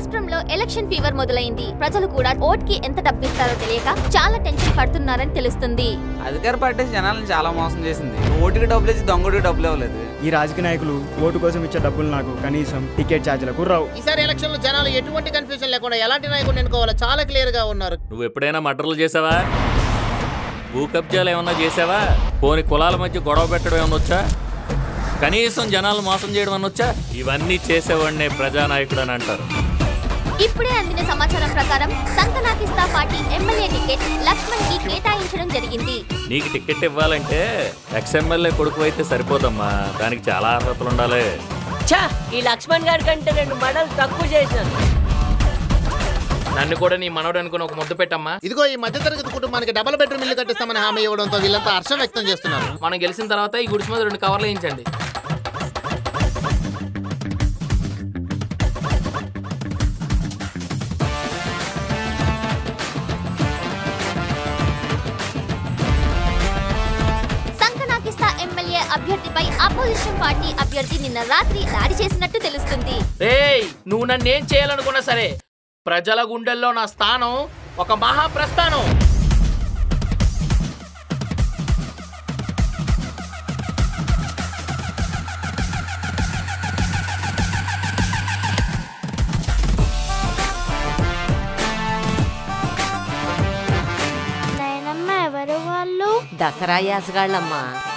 రాష్ట్రంలో election fever మొదలైంది ప్రజలు కూడా ఓట్ కి ఎంత డబ్బిస్తారో తెలియక చాలా టెన్షన్ పడుతున్నారని తెలుస్తుంది అధికార పార్టీ జనాలను చాలా మోసం చేసింది ఓటుకి డబ్బులు ఇచ్చి దొంగడికి డబ్బులు ఇవ్వలేదు ఈ రాజకీయ నాయకులు ఓటు కోసం ఇచ్చే డబ్బులు నాకు కనీసం టికెట్ ఛార్జీలకు రావు ఈసారి ఎలక్షన్ లో జనాలు ఎటువంటి కన్ఫ్యూజన్ లేకుండా ఎలాంటి నాయకుడు ఎన్నుకోవాలో చాలా క్లియర్ గా ఉన్నారు నువ్వు ఎప్పుడైనా మటర్లు చేసావా భూ కబ్జాలు ఏమన్నా చేసావా పోని కులాల మధ్య గొడవ పెట్టడం ఏమన్నా వచ్చా కనీసం జనాలు మోసం చేయడం అన్న వచ్చా ఇవన్నీ చేసేవాడినే ప్రజానాయకుడు అని అంటారు ఇప్పుడే అందిన సమాచారం ప్రకారం సంకనాకిస్తా పార్టీ ఎమ్మెల్యే టికెట్ లక్ష్మణ్ కి కేటాయించడం జరిగింది నీకు టికెట్ ఇవ్వాలంటే ఎక్స్ఎమ్మెల్యే కొడుకు అయితే సరిపోదమ్మా దానికి చాలా అర్హతలు ఉండాలి ఛా ఈ లక్ష్మణ్ గారి కంటే రెండు మడలు తక్కువ చేసినాను నన్ను కూడా నీ మనవడు అనుకుని ఒక ముద్దు పెట్టమ్మా ఇదిగో ఈ మధ్యతరగతి కుటుంబానికి డబుల్ బెడ్రూమ్ ఇల్లు కట్టిస్తామని హామీ ఇవ్వడంతో వీళ్ళంతా హర్షం వ్యక్తం చేస్తున్నారు మనం గెలిచిన తర్వాత ఈ గుడిసి మీద రెండు కవర్లు వేయించండి సంకనాకిస్తా ఎమ్మెల్యే అభ్యర్థిపై అపోజిషన్ పార్టీ అభ్యర్థి నిన్న రాత్రి దాడి చేసినట్టు తెలుస్తుంది రేయ్ నువ్వు నన్ను ఏం చేయాలనుకున్నా సరే ప్రజల గుండెల్లో నా స్థానం ఒక మహాప్రస్థానం నాయనమ్మ ఎవరు వాళ్ళు దసరా యాసగాళ్ళమ్మా